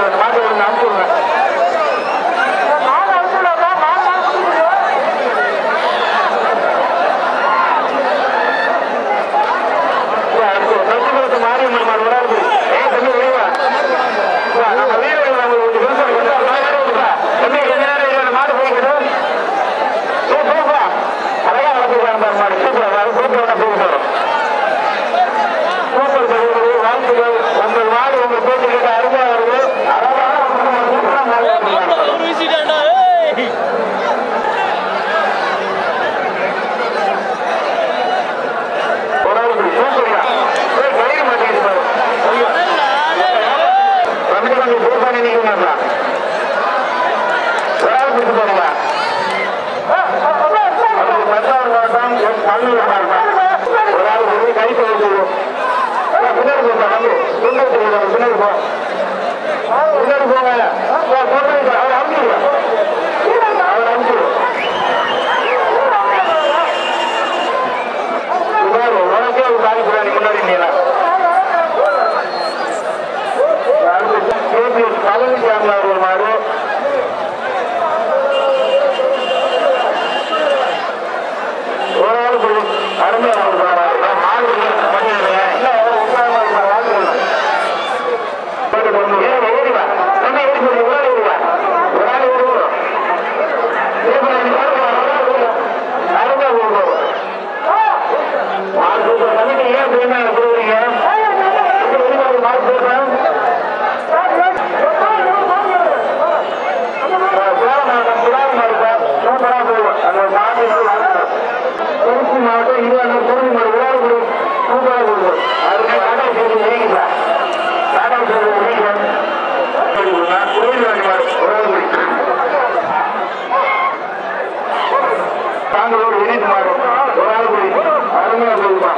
விடுங்க மாட்டு விடுங்க அனுப்பிச்சு விடுங்க மாரியம்மன் மாடு விடாது ஏன் தம்பி விடுவா நம்ம வீரர்கள் நம்மளுக்கு கொஞ்சம் விருப்பம் கொஞ்சம் நாலு நேரம் விடுப்பா தம்பி கொஞ்ச நேரம் இருபது மாடு போய்க்கிட்டு சூப்பரா அழகா வளர்த்துருக்காங்க பாரு மாடு சூப்பரா அது சூப்பரா போக போறோம் சூப்பர் சகோதரி வாழ்த்துக்கள் உங்கள் மாடு உங்கள் போட்டு கேட்ட அருமையா வருது அழகான சூப்பரா மாடு வளர்த்துருக்காங்க. ஒரு வீசிட்டாண்டா ஏய் ஒரு ஆள் இப்படி சூப்பர்யா ஏய், கயிறு மாட்டேங்குது பாரு வந்து கொஞ்சம் சூப்பரா நினைக்கிறீங்களா ஒரு ஆள் பிடிச்சு போடுங்க அதுக்கு மற்றாள் மாவட்டம் எஸ் கல்லூர் மாவட்டம் ஒரு ஆள் வந்து கை சொல்லிடுவோம் பின்னாடி போங்க நம்பி பின்னாடி போங்க பின்னாடி போ பின்னாடி போங்க சொல்லுங்க அவர் அனுப்பிடுங்க அவர் அனுப்பிடுவோம் உணர்வு உனக்கே ஒரு காரி புராணி முன்னாடி இருந்தீங்களா கேபிஎஸ் பழனிசாமி அவர்கள் மாறு ஒரு ஆள் போய் அருமையா கொடுக்குறாரு மாடு பண்ணிடுங்க இல்ல அவர் உட்கார்ந்து இருக்கிற வாழ்க்கை போயிட்டு போகணும். ஏன் ஏறி வா நம்ம ஏறி போய் ஒரு ஆள் ஏறி வா ஒரு ஆள் ஏறி வா. ஏறி வா, நீ பாரு, ஒரு ஆள் ஏறி வா. அருமையா கொடுக்குறோம் மாடு சூப்பர் கமிட்டி ஏன் பேமெண்ட் எனக்கு கொடுக்குறீங்க எப்படி வெளிநாடு மாடு பேசுறேன் சேலம் மாவட்டம் புலாரி மாவட்டம் சூப்பரா போகும் அந்த மாட்டு திருச்சி மாவட்டம் இருபது திருச்சி மாவட்டம் விழாக்குடி சூப்பரா போகும் அதுக்கு டாடா செய்தி நீங்க டாடா செய்தி நீங்க கோயில் மாடு விழாக்குடி தாங்களோடு வினீத் மாடு விழாக்குடி அருமையா போகுமா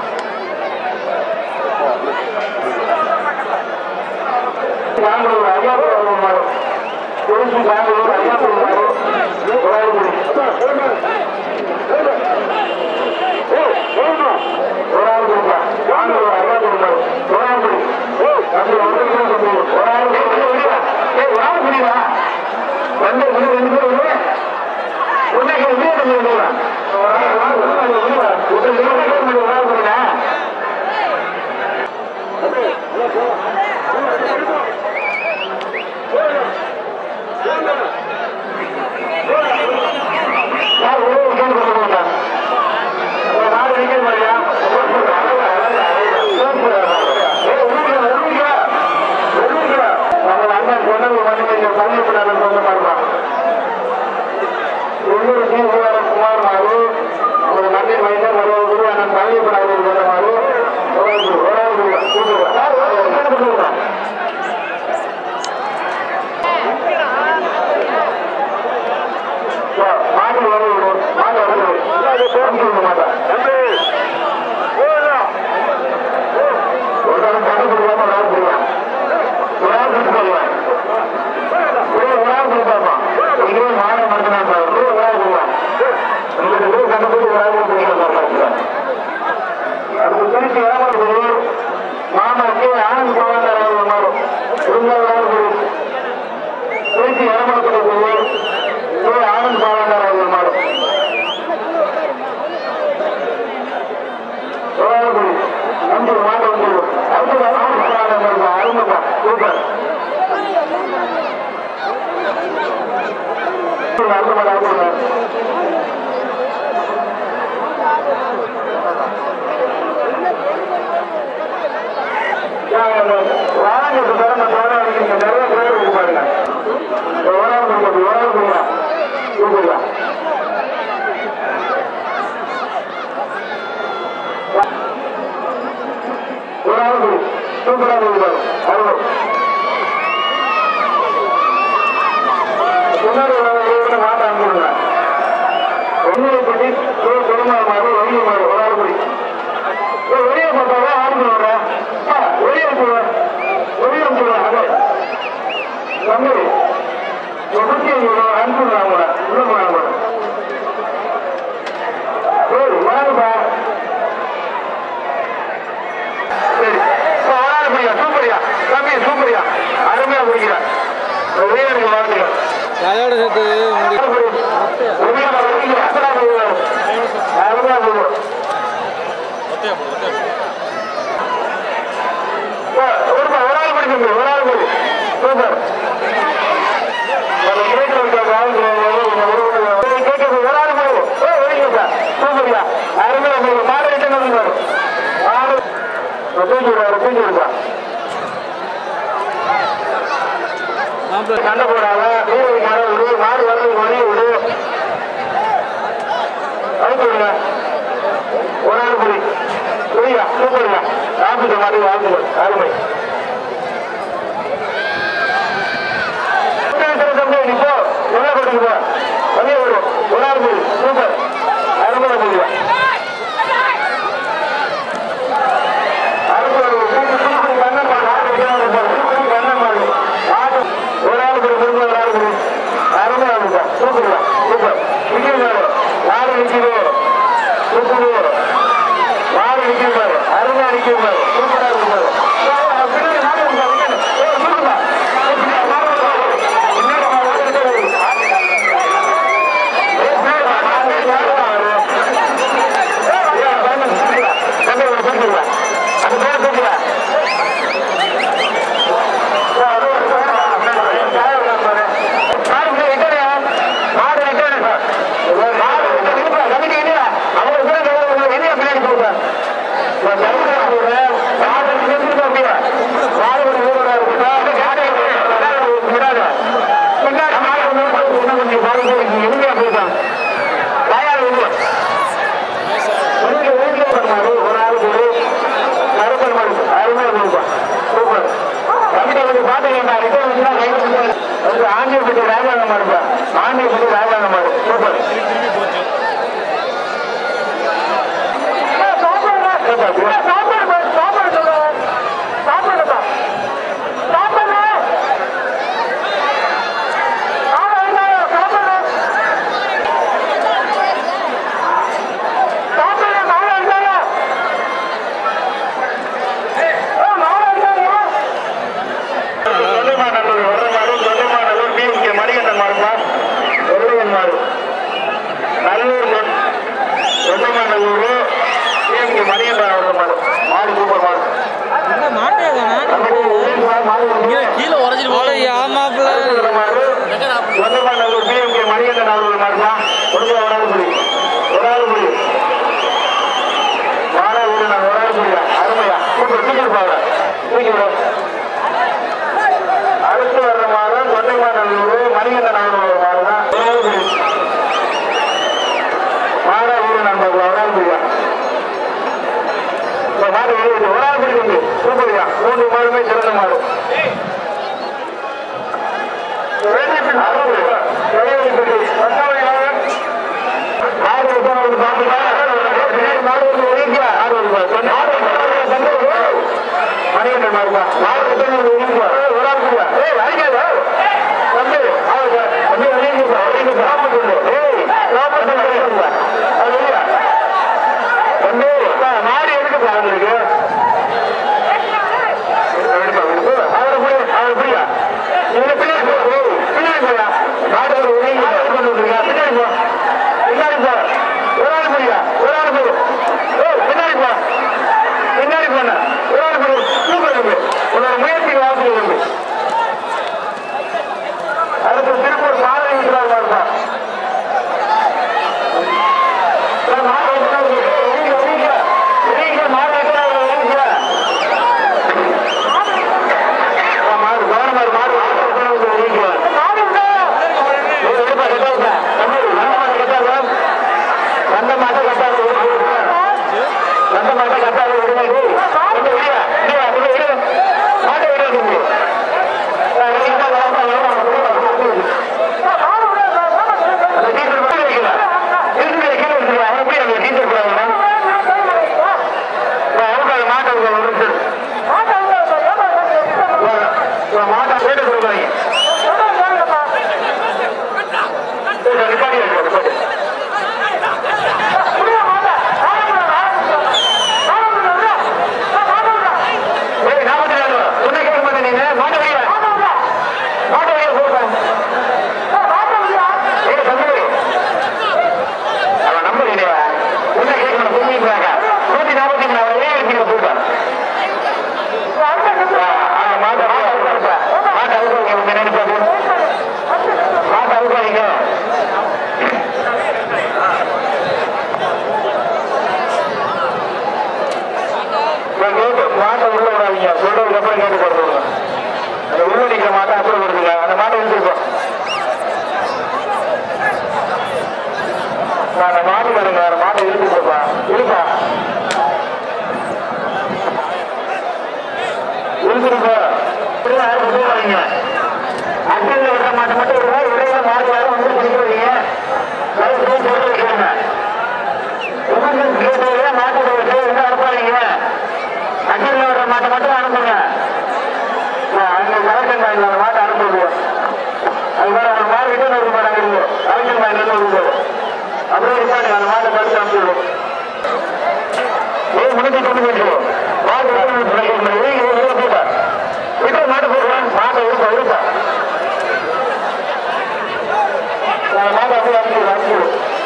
பெங்களூர் ஐயாபுரம் மாடு திருச்சி பெங்களூர் ஐயாபுரம் மாடு விழாக்குடி ஒரு ஆள் கொடுப்பா பெங்களூர் ஐயாபுரம் மாடு விழாக்குடி அப்படி ஒரு கிலோ கொண்டு ஒரு ஆள் ஏய் ஒரு ஆள் புரியுதா ரெண்டு ரெண்டு ரெண்டு பேர் வருவேன் உன்னைக்கு வெளியே கொண்டு வருவேன் ஒரு கிலோ கொண்டு வருவேன் யார் ஒரே ஒரு கேள்வி கொண்டு போங்க ஒரு நாலு நிக்கல் மாதிரியா நம்ம அண்ணன் சொன்னது வந்து இந்த பள்ளிக்கூடாது சொந்த மாதிரி உள்ளூர் சி குமார் மாறு ஒரு நன்றி மைந்தர் ஒரு குரு அண்ணன் பள்ளிக்கூடாது சொந்த மாதிரி மாட்டு வர மாட்டு வர மாட்டேன் ஒரு தரம் கண்டு கொடுக்காம ஒரு ஆள் கொடுக்கலாம் ஒரு ஆள் கொடுத்து போடுவேன் ஒரு ஆள் கொடுப்பாப்பா இதே மாட மட்டும்தான் சார் ஒரு ஆள் கொடுக்கலாம் உங்களுக்கு இதே கண்டுபிடி ஒரு ஆள் கொடுக்கலாம் அடுத்து திருச்சி ஏமாறு மாமாக்கு ஆனந்த் பவாந்தார் அவர்கள் மாறும் இருந்தால் ஒரு ஆள் கொடு திருச்சி ஏமாறு ஆனந்த் பவாந்தார் அவர்கள் மாறும் ஒரு ஆள் கொடு அஞ்சு மாடு வந்து அஞ்சு ஆனந்த் பவாந்தார் வருவா அருமைப்பா சூப்பர் அருமை அருமை வாங்க தரம் போராடிங்க நிறைய பேர் இருக்கு பாருங்க ஒரு ஆள் கொடுங்க ஒரு ஆள் கொடுங்க கொடுங்க ஒரு ஆள் கொடு சூப்பரா கொடுங்க அவ்வளோ முன்னாடி உள்ளவங்க மாட்ட அனுப்பிடுங்க ஒன்னுடைய பற்றி பெருமாள் மாறு வெளியே மாறு ஒரு ஆள் கொடு வெளியே பார்த்தாலும் ஆளுங்க வர வெளியே போடுவேன் வெளியே போடுவேன் அதே தம்பி முப்பத்தி அஞ்சு அனுப்பிடுறாங்க உள்ள போனாங்க ஏய் வாங்கப்பா சரி இப்போ ஒரு ஆள் பிடிக்கா சூப்பரியா தம்பி சூப்பரியா அருமையா பிடிக்கிறா அதோட சேர்த்து முடி மாப்பிள்ள சண்டை போடாத வீரருக்கு மழை விடு மாடு வரதுக்கு மணி விடு அனுப்பி விடுங்க ஒரு ஆள் புரி புரியுதா சூப்பருங்க ஆப்பிட்ட மாட்டு வாழ்த்துக்கள் அருமை நீ போ என்ன போட்டுக்கு போ வெளியே விடு ஒரு ஆள் புரி சூப்பர் அருமை புரியுதா அடுத்து ஒரு கூட்டு கூட்டு கண்ணன் மாடு ஆடு வைக்கிறாங்க கூட்டு கண்ணன் மாடு ஆடு ஒரு ஆள் புரி முடிஞ்ச ஒரு ஆள் புரி அருமையா இருக்கா சூப்பர்ல சூப்பர் நிற்கிது பாரு யாரு நிற்கிது சூப்பர் மாடு நிற்கிது பாரு அருமையா நிற்கிது பாரு சூப்பரா இருக்கு பாரு பின்னாடி மாடு இருக்கா பின்னாடி ஏய் சூப்பர்ல மாடு இருக்கா பின்னாடி மாடு இருக்கா ஏய் பின்னாடி மாடு இருக்கா தயார் இல்லை உனக்கு வீட்டுல பண்ணாரு ஒரு ஆளுக்கு ஒரு கருப்பன் மாடு அருமையா கொடுப்பா சூப்பர் கமிட்டி வந்து பாத்தீங்கன்னா ரிட்டர்ன் வந்துன்னா கைது வந்து ஆண்டியப்பட்டி ராஜாங்க மாடுப்பா ஆண்டியப்பட்டி ராஜாங்க மாடு சூப்பர் சாப்பாடு சாப்பாடு சொல்லுங்க சாப்பாடுப்பா சாப்பாடு சாப்பாடு சாப்பாடு மாடு இருந்தாங்க தொண்டைமாநல்லூர் வர்றமாடு தொண்டைமாநல்லூர் பிஎம்கே மணிகண்டன் மாடுப்பா வெள்ளையன் மாடு நல்லூர் தொண்டைமாநல்லூர் பிஎம்கே மணிகண்டன் அவர்கள் மாடு மாடு சூப்பர் மாடு என்ன மாட்டேதானா கீழே உடஞ்சிட்டு போல ஆமாப்ல தொண்டைமாநல்லூர் பிஎம்கே மணிகண்டன் அவர்கள் மாடுப்பா கொடுக்க ஒரு ஆள் புடி ஒரு ஆள் புடி மாடா ஒரு நான் ஒரு ஆள் புடியா அருமையா சூப்பர் சீக்கிரம் பாருங்க சீக்கிரம் அடுத்து வர்ற மாதம் தொண்டைமாநல்லூர் மணிகண்டன் அவர்கள் மாடு தான் ஒரு ஆள் புடி மாடா ஊரு நண்பர்கள் ஒரு ஆள் புடியா இந்த மாடு வெளியே ஒரு ஆள் புடி வந்து சூப்பர்யா மூன்று மாடுமே சிறந்த மாடு மாடு எதுக்கு பாருங்க அவரை புரிய அவரை புரியா இவங்க பின்னாடி போ ஏய், பின்னாடி போயா மாடு ஒரு உதவி கொண்டு வந்துருக்கா பின்னாடி போ பின்னாடி போ ஒரு ஆள் புரியா ஒரு ஆள் போ ஏய் பின்னாடி போ பின்னாடி போன ஒரு ஆள் போ சூப்பர் இருக்கு உன்னோட முயற்சி வாழ்த்துக்கள் நூத்தி தொண்ணூத்தி மாடு விட்டு மாட்டு போடுவான் மாட்டை இருப்பா இருப்பா மாட்டை அப்படியே அனுப்பிடு அனுப்பிடு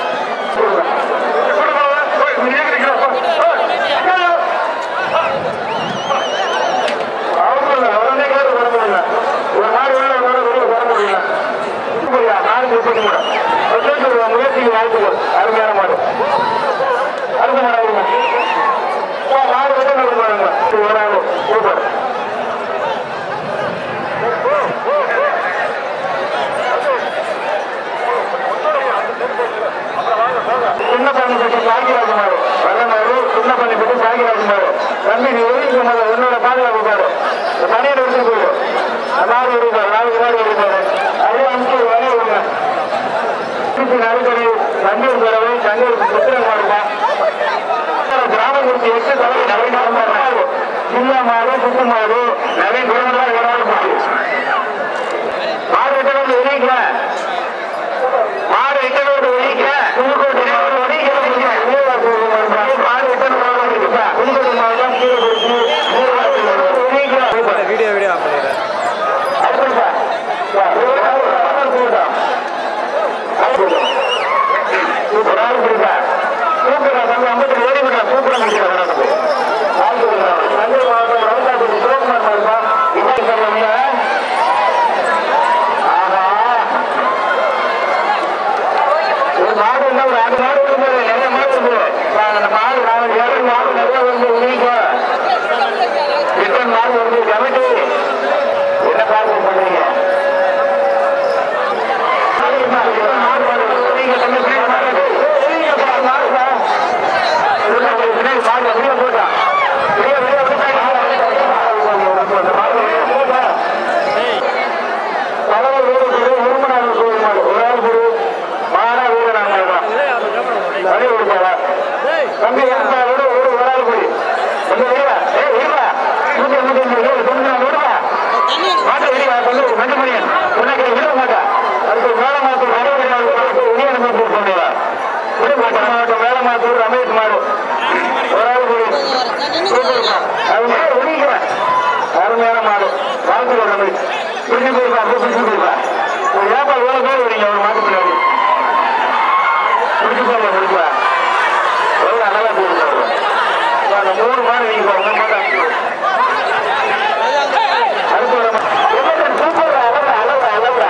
அருமையான மாடு அடுத்த மாடு வருங்க மாடு மட்டும் நடந்து பாருங்க ஒரு ஆளு சூப்பர் சின்ன பண்ணி பெற்று சாகிராஜ் மாடு வல்ல மாடு சின்ன பண்ணி பெற்று சாகிராஜ் மாடு தம்பி நீ ஒதுக்கி மாடு உன்னோட பாதுகாப்பு பாரு தனியாக எடுத்துட்டு போயிடு நாலு வருவாரு நாலு மாடு வருவாரு அப்படியே அனுப்பிச்சு வரைய விடுங்க திருச்சி நடுக்கடி தஞ்சூர் பிறவை தஞ்சூர் புத்திரன் மாடுமா கிராமத்திற்கு எட்டு தலை நவீன மாடு சின்ன மாடு சுத்து மாடு நவீன குடும்பம் விளையாடு மாடு மாடு கிட்ட வந்து வெளியில மாடு கிட்ட வந்து வெளியில புதுக்கோட்டை மாடு வெளியில மாடு கிட்ட புதுக்கோட்டை மாவட்டம் கீழே வெளியில வீடியோ வீடியோ ஆஃப் பண்ணிடுறேன் மாடு என்ன ஒரு ஆறு மாடு இருக்கு நிறைய மாடு இருக்கு அந்த மாடு நாலு ஏழு மாடு நிறைய வந்து உரிக்க ரிட்டர்ன் மாடு வந்து கமிட்டி என்ன பார்த்து பண்றீங்க தம்பி ஏற்பாடு ஒரு ஒரு ஆள் போய் கொஞ்சம் வெளியா ஏ இருப்பா நூத்தி நூத்தி ஐம்பது கொஞ்சம் விடுவா மாட்டு வெளியா சொல்லு ரெண்டு மணி உனக்கு விட மாட்டா அதுக்கு மேல மாத்து வெளியே அனுப்பி பண்ணுவா விட மாட்டா மாவட்டம் மேல மாத்தூர் ரமேஷ் மாடு ஒரு ஆள் போய் அது மட்டும் ஒழிக்கிறேன் அருமையான மாடு வாழ்த்துக்கள் ரமேஷ் பிடிச்சு போயிருப்பா அப்படியே பிடிச்சு போயிருப்பா ஒரு ஏப்பா எவ்வளவு பேர் வரீங்க ஒரு மாட்டு பின்னாடி பிடிச்சு போங்க பிடிப்பா எவ்வளவு நல்லா போயிருக்காங்க அந்த மூணு மாடு நீங்க உங்க மாட்டா அடுத்து வர சூப்பர் அளவு அளவு அளவு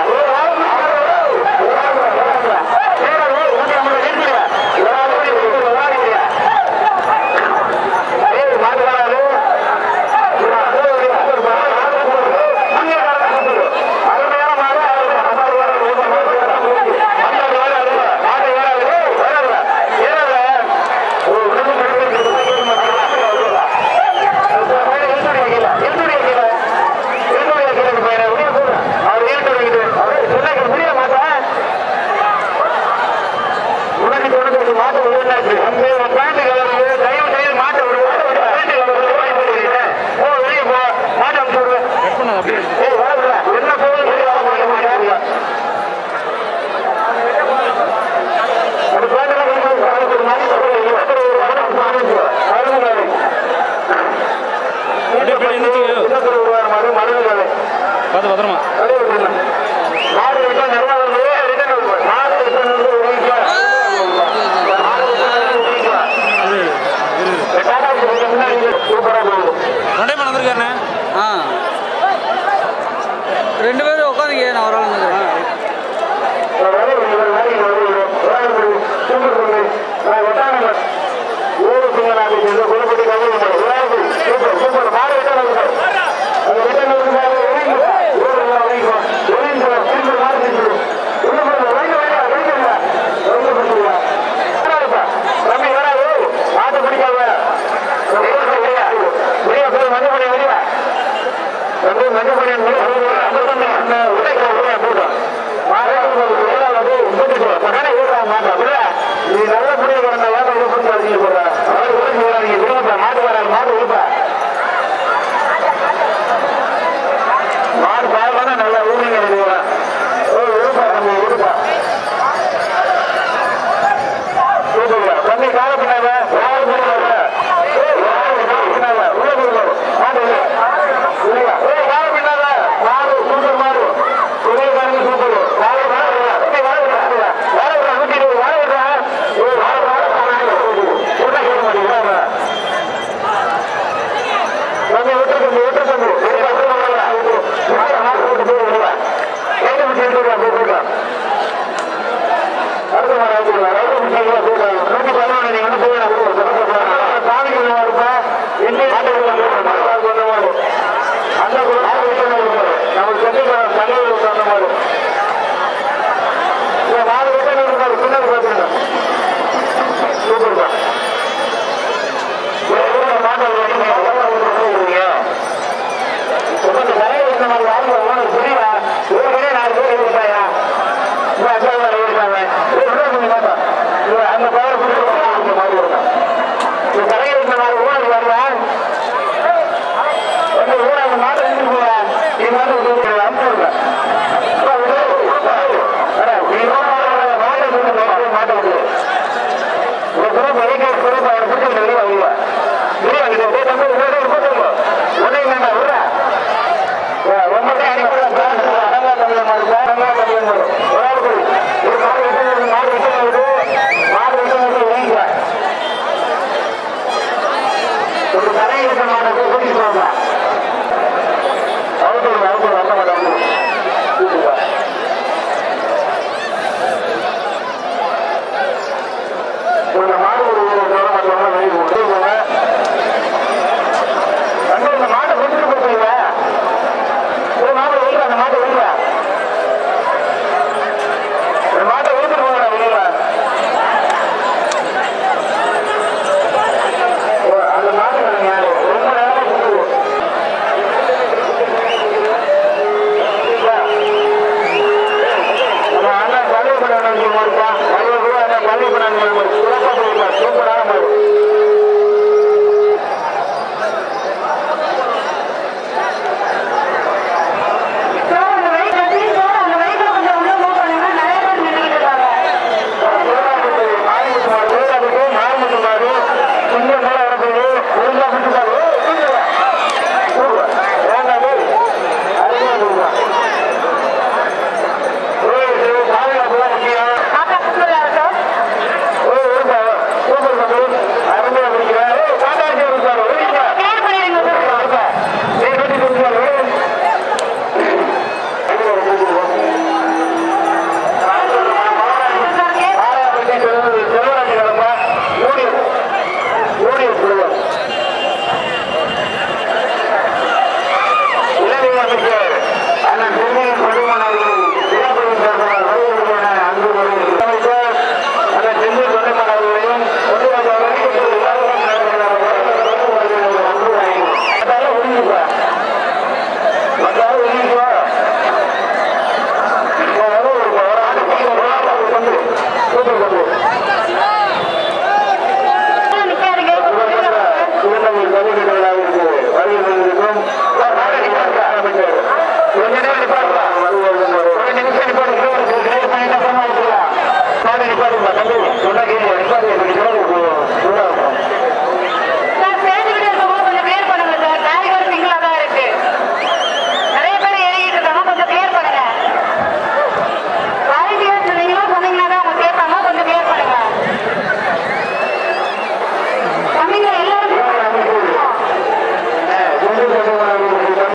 உனக்கு தொடர்ந்து மாட்ட விடுவதாச்சு அந்த பேண்ட் கலருக்கு தயவு செய்து மாட்ட விடுவேன் பேண்ட் கலருக்கு வாங்கி போடுறீங்க ஓ வெளியே போ மாட்ட அனுப்பிச்சு விடுவேன் கட் பண்ணாத அப்படியே இருக்கு. ஏய் வரல என்ன போகுது வெளியே வர மாட்டேன் அந்த பேண்ட் கலருக்கு மாதிரி அப்படியே பின்னாடி நிறுத்துங்க. மருந்து பார்த்து பத்திரமா மாடு விட்டா நல்லா வந்து ரிட்டர்ன் வருவார் மாடு ரிட்டர்ன் வந்து வீட்டில் இது இரு, இரு. சூப்பரா போகுது ரெண்டே மணி வந்திருக்காருண்ணே ஆ ரெண்டு பேரும் உட்காந்துங்க நான் ஒரு ஆள் வந்துக்கிறேன் சூப்பர் சூப்பர் மாடு